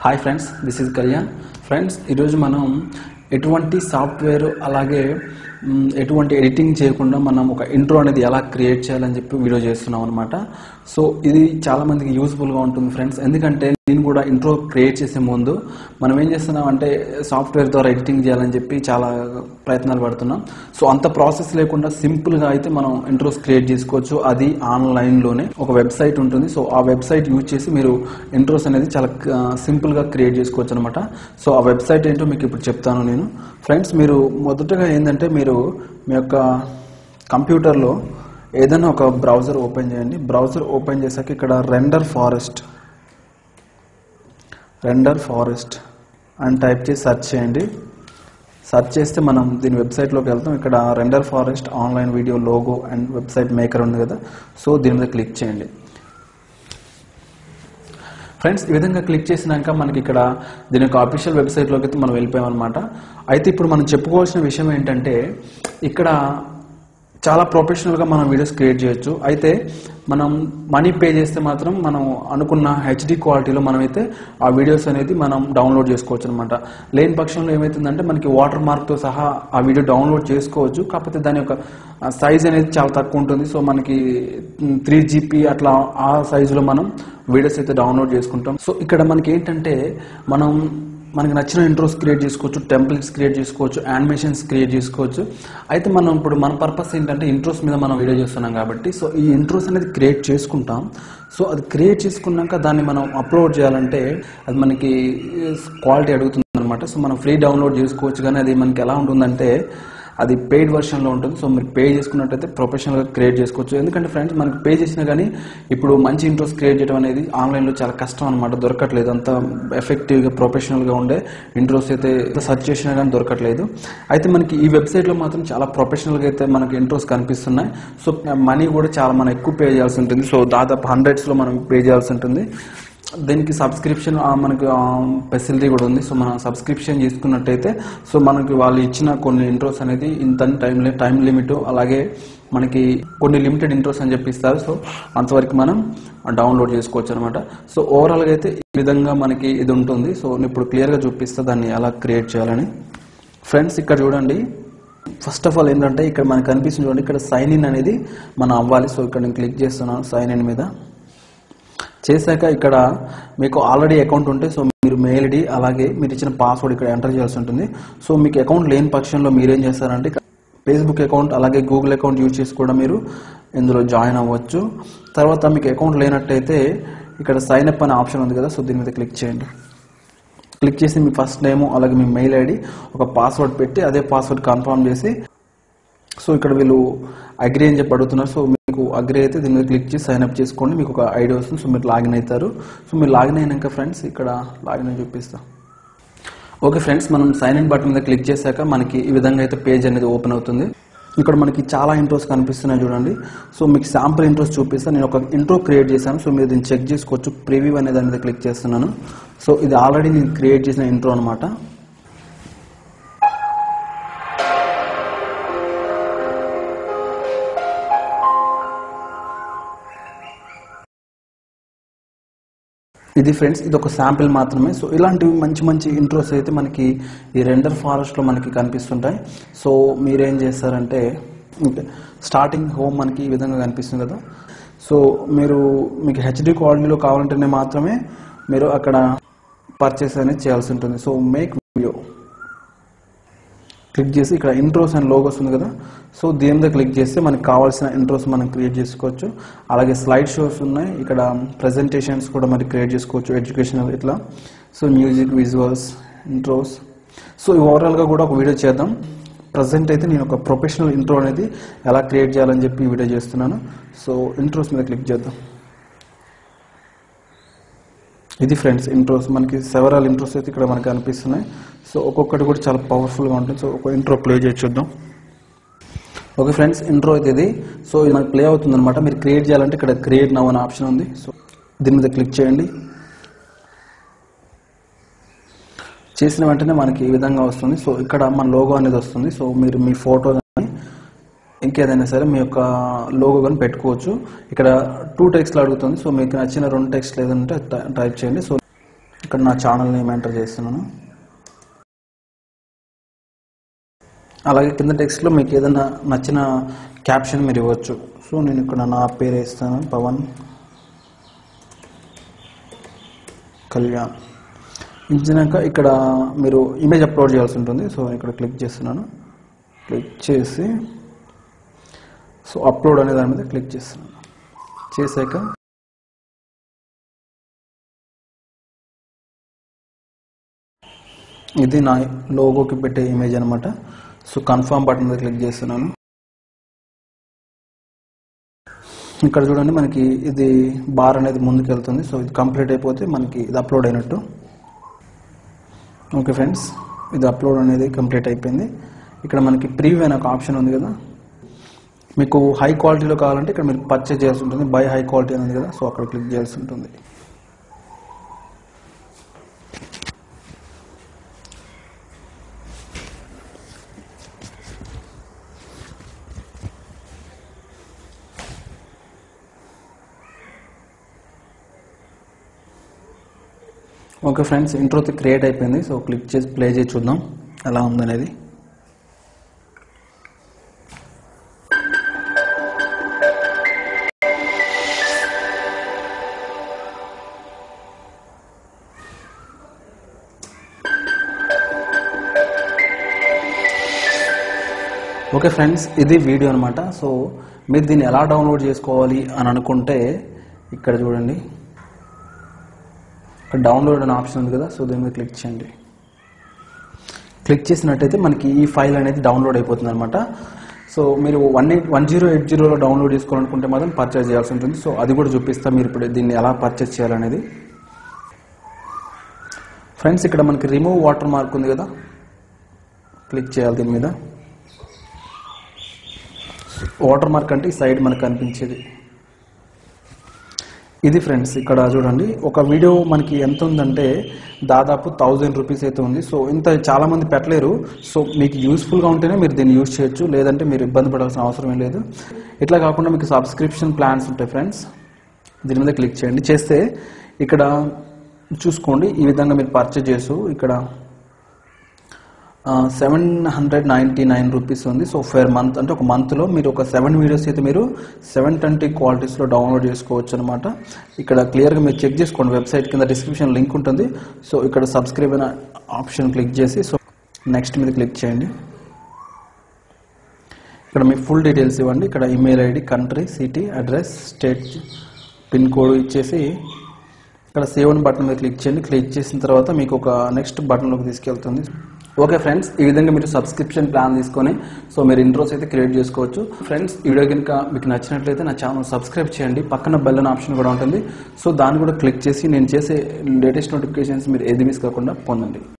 hi friends this is Kalyan friends ఈరోజు మనం ఎటువంటి సాఫ్ట్వేర్ అలాగే మ్, ఎటువంటి ఎడిటింగ్ చేయకుండా మనం ఒక ఇంట్రో అనేది ఎలా క్రియేట్ చేయాలని చెప్పి వీడియో చేస్తున్నాం అనమాట సో ఇది చాలా మందికి యూస్ఫుల్గా ఉంటుంది ఫ్రెండ్స్ ఎందుకంటే నేను కూడా ఇంట్రో క్రియేట్ చేసే ముందు మనం ఏం చేస్తున్నాం అంటే సాఫ్ట్వేర్ ద్వారా ఎడిటింగ్ చేయాలని చెప్పి చాలా ప్రయత్నాలు పడుతున్నాం సో అంత ప్రాసెస్ లేకుండా సింపుల్గా అయితే మనం ఇంట్రోస్ క్రియేట్ చేసుకోవచ్చు అది ఆన్లైన్లోనే ఒక వెబ్సైట్ ఉంటుంది సో ఆ వెబ్సైట్ యూజ్ చేసి మీరు ఇంట్రోస్ అనేది చాలా సింపుల్గా క్రియేట్ చేసుకోవచ్చు అనమాట సో ఆ వెబ్సైట్ ఏంటో మీకు ఇప్పుడు చెప్తాను నేను ఫ్రెండ్స్ మీరు మొదటగా ఏంటంటే మీరు మీ యొక్క కంప్యూటర్లో ఏదైనా ఒక బ్రౌజర్ ఓపెన్ చేయండి బ్రౌజర్ ఓపెన్ చేశాక ఇక్కడ రెండర్ ఫారెస్ట్ రెండర్ ఫారెస్ట్ అని టైప్ చేసి సెర్చ్ చేయండి సెర్చ్ చేస్తే మనం దీని వెబ్సైట్లోకి వెళ్తాం ఇక్కడ Renderforest online video logo and website maker ఉంది కదా సో దీని మీద క్లిక్ చేయండి ఫ్రెండ్స్ ఈ విధంగా క్లిక్ చేసినాక మనకి ఇక్కడ దీని యొక్క అఫీషియల్ వెబ్సైట్లోకి అయితే మనం వెళ్ళిపోయాం అనమాట అయితే ఇప్పుడు మనం చెప్పుకోవాల్సిన విషయం ఏంటంటే ఇక్కడ చాలా ప్రొఫెషనల్గా మనం వీడియోస్ క్రియేట్ చేయొచ్చు అయితే మనం మనీ పే చేస్తే మాత్రం మనం అనుకున్న హెచ్డి క్వాలిటీలో మనమైతే ఆ వీడియోస్ అనేది మనం డౌన్లోడ్ చేసుకోవచ్చు అనమాట లేని పక్షంలో ఏమవుతుందంటే మనకి వాటర్ మార్క్తో సహా ఆ వీడియో డౌన్లోడ్ చేసుకోవచ్చు కాకపోతే దాని యొక్క సైజ్ అనేది చాలా తక్కువ ఉంటుంది సో మనకి త్రీ జీబీ అట్లా ఆ సైజులో మనం వీడియోస్ అయితే డౌన్లోడ్ చేసుకుంటాం సో ఇక్కడ మనకి ఏంటంటే మనం మనకి నచ్చిన ఇంట్రోస్ క్రియేట్ చేసుకోవచ్చు టెంప్లెట్స్ క్రియేట్ చేసుకోవచ్చు యానిమేషన్స్ క్రియేట్ చేసుకోవచ్చు అయితే మనం ఇప్పుడు మన పర్పస్ ఏంటంటే ఇంట్రోస్ మీద మనం వీడియో చేస్తున్నాం కాబట్టి సో ఈ ఇంట్రోస్ అనేది క్రియేట్ చేసుకుంటాం సో అది క్రియేట్ చేసుకున్నాక దాన్ని మనం అప్లోడ్ చేయాలంటే అది మనకి క్వాలిటీ అడుగుతుంది అనమాట సో మనం ఫ్రీ డౌన్లోడ్ చేసుకోవచ్చు కానీ అది మనకి ఎలా ఉంటుందంటే అది పెయిడ్ వర్షన్లో ఉంటుంది సో మీరు పే చేసుకున్నట్టయితే ప్రొఫెషనల్గా క్రియేట్ చేసుకోవచ్చు ఎందుకంటే ఫ్రెండ్స్ మనకి పే చేసినా కానీ ఇప్పుడు మంచి ఇంట్రెస్ట్ క్రియేట్ చేయడం అనేది ఆన్లైన్లో చాలా కష్టం అనమాట దొరకట్లేదు అంత ఎఫెక్టివ్గా ప్రొఫెషనల్గా ఉండే ఇంట్రెస్ట్ అయితే సెర్చ్ చేసినా కానీ దొరకట్లేదు అయితే మనకి ఈ వెబ్సైట్లో మాత్రం చాలా ప్రొఫెషనల్గా అయితే మనకి ఇంట్రెస్ట్ కనిపిస్తున్నాయి సో మనీ కూడా చాలా మనం ఎక్కువ పే చేయాల్సి ఉంటుంది సో దాదాపు హండ్రెడ్స్లో మనం పే చేయాల్సి ఉంటుంది దీనికి సబ్స్క్రిప్షన్ ఆ, మనకి ఫెసిలిటీ కూడా ఉంది సో మనం సబ్స్క్రిప్షన్ చేసుకున్నట్టయితే సో మనకి వాళ్ళు ఇచ్చిన కొన్ని ఇంట్రోస్ అనేది ఇంత టైం టైం లిమిట్ అలాగే మనకి కొన్ని లిమిటెడ్ ఇంట్రోస్ అని చెప్పిస్తారు సో అంతవరకు మనం డౌన్లోడ్ చేసుకోవచ్చు అనమాట సో ఓవరాల్గా అయితే ఈ విధంగా మనకి ఇది ఉంటుంది సో నేను ఇప్పుడు క్లియర్గా చూపిస్తా దాన్ని ఎలా క్రియేట్ చేయాలని ఫ్రెండ్స్ ఇక్కడ చూడండి ఫస్ట్ ఆఫ్ ఆల్ ఏంటంటే ఇక్కడ మనకు కనిపిస్తుంది చూడండి ఇక్కడ సైన్ ఇన్ అనేది మనం అవ్వాలి సో ఇక్కడ నేను క్లిక్ చేస్తున్నాను సైన్ ఇన్ మీద చేశాక ఇక్కడ మీకు ఆల్రెడీ అకౌంట్ ఉంటే సో మీరు మెయిల్ ఐడి అలాగే మీరు ఇచ్చిన పాస్వర్డ్ ఇక్కడ ఎంటర్ చేయాల్సి ఉంటుంది సో మీకు అకౌంట్ లేని పక్షంలో మీరేం చేస్తారంటే ఇక్కడ ఫేస్బుక్ అకౌంట్ అలాగే గూగుల్ అకౌంట్ యూజ్ చేసి కూడా మీరు ఇందులో జాయిన్ అవ్వచ్చు తర్వాత మీకు అకౌంట్ లేనట్టయితే ఇక్కడ సైన్ అప్ అనే ఆప్షన్ ఉంది కదా సో దీని మీద క్లిక్ చేయండి క్లిక్ చేసి మీ ఫస్ట్ నేమ్ అలాగే మీ మెయిల్ ఐడి ఒక పాస్వర్డ్ పెట్టి అదే పాస్వర్డ్ కన్ఫర్మ్ చేసి సో ఇక్కడ వీళ్ళు అగ్రి అని చెప్పి అడుగుతున్నారు సో మీకు అగ్రి అయితే దీని మీద క్లిక్ చేసి సైన్ అప్ చేసుకోండి మీకు ఒక ఐడి వస్తుంది సో మీరు లాగిన్ అవుతారు సో మీరు లాగిన్ అయినాక ఫ్రెండ్స్ ఇక్కడ లాగిన్ అని చూపిస్తా ఓకే ఫ్రెండ్స్ మనం సైన్ ఇన్ బటన్ మీద క్లిక్ చేశాక మనకి ఈ విధంగా అయితే పేజ్ అనేది ఓపెన్ అవుతుంది ఇక్కడ మనకి చాలా ఇంట్రోస్ కనిపిస్తున్నాయి చూడండి సో మీకు శాంపుల్ ఇంట్రోస్ చూపిస్తాను నేను ఒక ఇంట్రో క్రియేట్ చేశాను సో మీరు దీన్ని చెక్ చేసుకోవచ్చు ప్రివ్యూ అనే దాని మీద క్లిక్ చేస్తున్నాను సో ఇది ఆల్రెడీ నేను క్రియేట్ చేసిన ఇంట్రో అనమాట ఇది ఫ్రెండ్స్ ఇది ఒక శాంపిల్ మాత్రమే సో ఇలాంటివి మంచి మంచి ఇంట్రోస్ అయితే మనకి ఈ రెండర్ ఫారెస్ట్లో మనకి కనిపిస్తుంటాయి సో మీరేం చేస్తారంటే ఓకే స్టార్టింగ్ హోమ్ మనకి ఈ విధంగా కనిపిస్తుంది కదా సో మీరు మీకు హెచ్డి క్వాలిటీలో కావాలంటేనే మాత్రమే మీరు అక్కడ పర్చేస్ అనేది చేయాల్సి ఉంటుంది సో మేక్ వీడియో క్లిక్ చేసి ఇక్కడ ఇంట్రోస్ అండ్ లోగోస్ ఉంది కదా సో దీని మీద క్లిక్ చేస్తే మనకి కావాల్సిన ఇంట్రోస్ మనం క్రియేట్ చేసుకోవచ్చు అలాగే స్లైడ్ షోస్ ఉన్నాయి ఇక్కడ ప్రజెంటేషన్స్ కూడా మరి క్రియేట్ చేసుకోవచ్చు ఎడ్యుకేషనల్ ఇట్లా so music visuals intros so ఓవరాల్గా కూడా ఒక వీడియో చేద్దాం ప్రజెంట్ అయితే నేను ఒక ప్రొఫెషనల్ ఇంట్రో అనేది ఎలా క్రియేట్ చేయాలని చెప్పి ఈ వీడియో చేస్తున్నాను సో ఇంట్రోస్ మీద క్లిక్ చేద్దాం ఇది ఫ్రెండ్స్ ఇంట్రోస్ మనకి సెవరాల్ ఇంట్రోస్ అయితే ఇక్కడ మనకి అనిపిస్తున్నాయి సో ఒక్కొక్కటి కూడా చాలా పవర్ఫుల్గా ఉంటుంది సో ఒక ఇంట్రో ప్లే చేసి చూద్దాం ఓకే ఫ్రెండ్స్ ఇంట్రో అయితే ఇది సో ఇది మనకి ప్లే అవుతుంది అనమాట మీరు క్రియేట్ చేయాలంటే ఇక్కడ క్రియేట్ నవ్ అనే ఆప్షన్ ఉంది సో దీని మీద క్లిక్ చేయండి చేసిన వెంటనే మనకి ఈ విధంగా వస్తుంది సో ఇక్కడ మన లోగో అనేది వస్తుంది సో మీరు మీ ఫోటో కానీ ఇంకేదైనా సరే మీ యొక్క లోగో కానీ పెట్టుకోవచ్చు ఇక్కడ టూ టెక్స్ట్లు అడుగుతుంది సో మీకు నచ్చిన రెండు టెక్స్ట్లు ఏదంటే టైప్ చేయండి సో ఇక్కడ నా ఛానల్ నేమ్ ఎంటర్ చేస్తున్నాను అలాగే కింద టెక్స్ట్లో మీకు ఏదైనా నచ్చిన క్యాప్షన్ మీరు ఇవ్వచ్చు సో నేను ఇక్కడ నా పేరు వేస్తాను పవన్ కళ్యాణ్ ఇచ్చినాక ఇక్కడ మీరు ఇమేజ్ అప్లోడ్ చేయాల్సి ఉంటుంది సో ఇక్కడ క్లిక్ చేస్తున్నాను క్లిక్ చేసి సో అప్లోడ్ అనే దాని మీద క్లిక్ చేస్తున్నాను చేశాక ఇది నా లోగోకి పెట్టే ఇమేజ్ అనమాట సో కన్ఫర్మ్ బటన్ మీద క్లిక్ చేస్తున్నాను ఇక్కడ చూడండి మనకి ఇది బార్ అనేది ముందుకు వెళ్తుంది సో ఇది కంప్లీట్ అయిపోతే మనకి ఇది అప్లోడ్ అయినట్టు ఓకే ఫ్రెండ్స్ ఇది అప్లోడ్ అనేది కంప్లీట్ అయిపోయింది ఇక్కడ మనకి ప్రీవ్యూ అనే ఒక ఆప్షన్ ఉంది కదా మీకు హై క్వాలిటీలో కావాలంటే ఇక్కడ మీరు పర్చేజ్ చేయాల్సి ఉంటుంది బై హై క్వాలిటీ అనేది కదా సో అక్కడ క్లిక్ చేయాల్సి ఉంటుంది ఓకే ఫ్రెండ్స్ ఇంట్రో క్రియేట్ అయిపోయింది సో క్లిక్ చేసి ప్లే చేసి చూద్దాం ఎలా ఉందనేది ఓకే ఫ్రెండ్స్ ఇది వీడియో అనమాట సో మీరు దీన్ని ఎలా డౌన్లోడ్ చేసుకోవాలి అని అనుకుంటే ఇక్కడ చూడండి ఇక్కడ డౌన్లోడ్ అనే ఆప్షన్ ఉంది కదా సో దీని మీద క్లిక్ చేయండి క్లిక్ చేసినట్టయితే మనకి ఈ ఫైల్ అనేది డౌన్లోడ్ అయిపోతుంది అనమాట సో మీరు one eight one zero eight జీరోలో డౌన్లోడ్ చేసుకోవాలనుకుంటే మాత్రం పర్చేస్ చేయాల్సి ఉంటుంది సో అది కూడా చూపిస్తా మీరు ఇప్పుడు దీన్ని ఎలా పర్చేస్ చేయాలనేది ఫ్రెండ్స్ ఇక్కడ మనకి రిమూవ్ వాటర్ మార్క్ ఉంది కదా క్లిక్ చేయాలి దీని మీద వాటర్ మార్క్ అంటే ఈ సైడ్ మనకు కనిపించేది ఇది ఫ్రెండ్స్ ఇక్కడ చూడండి ఒక వీడియో మనకి ఎంత ఉందంటే దాదాపు థౌజండ్ రూపీస్ అయితే ఉంది సో ఇంత చాలా మంది పెట్టలేరు సో మీకు యూస్ఫుల్గా ఉంటేనే మీరు దీన్ని యూజ్ చేయొచ్చు లేదంటే మీరు ఇబ్బంది పడాల్సిన అవసరం ఏం లేదు ఇట్లా కాకుండా మీకు సబ్స్క్రిప్షన్ ప్లాన్స్ ఉంటాయి ఫ్రెండ్స్ దీని మీద క్లిక్ చేయండి చేస్తే ఇక్కడ చూసుకోండి ఈ విధంగా మీరు పర్చేజ్ చేసు ఇక్కడ seven hundred ninety nine rupees ఉంది సో ఫర్ మంత్ అంటే ఒక మంత్లో మీరు ఒక సెవెన్ వీడియోస్ అయితే మీరు సెవెన్ ట్వంటీ క్వాలిటీస్లో డౌన్లోడ్ చేసుకోవచ్చు అనమాట ఇక్కడ క్లియర్గా మీరు చెక్ చేసుకోండి వెబ్సైట్ కింద డిస్క్రిప్షన్ లింక్ ఉంటుంది సో ఇక్కడ సబ్స్క్రైబ్ అనే ఆప్షన్ క్లిక్ చేసి సో నెక్స్ట్ మీద క్లిక్ చేయండి ఇక్కడ మీ ఫుల్ డీటెయిల్స్ ఇవ్వండి ఇక్కడ email ID country city address state pin code ఇచ్చేసి ఇక్కడ సేవ్ అని బటన్ మీద క్లిక్ చేయండి క్లిక్ చేసిన తర్వాత మీకు ఒక నెక్స్ట్ బటన్లోకి తీసుకెళ్తుంది ఓకే ఫ్రెండ్స్ ఈ విధంగా మీరు సబ్స్క్రిప్షన్ ప్లాన్ తీసుకొని సో మీరు ఇంట్రోస్ అయితే క్రియేట్ చేసుకోవచ్చు ఫ్రెండ్స్ ఈ వీడియో కనుక మీకు నచ్చినట్లయితే నా ఛానల్ సబ్స్క్రైబ్ చేయండి పక్కన బెల్ అనే ఆప్షన్ కూడా ఉంటుంది సో దాన్ని కూడా క్లిక్ చేసి నేను చేసే లేటెస్ట్ నోటిఫికేషన్స్ మీరు ఏది మిస్ కాకుండా పొందండి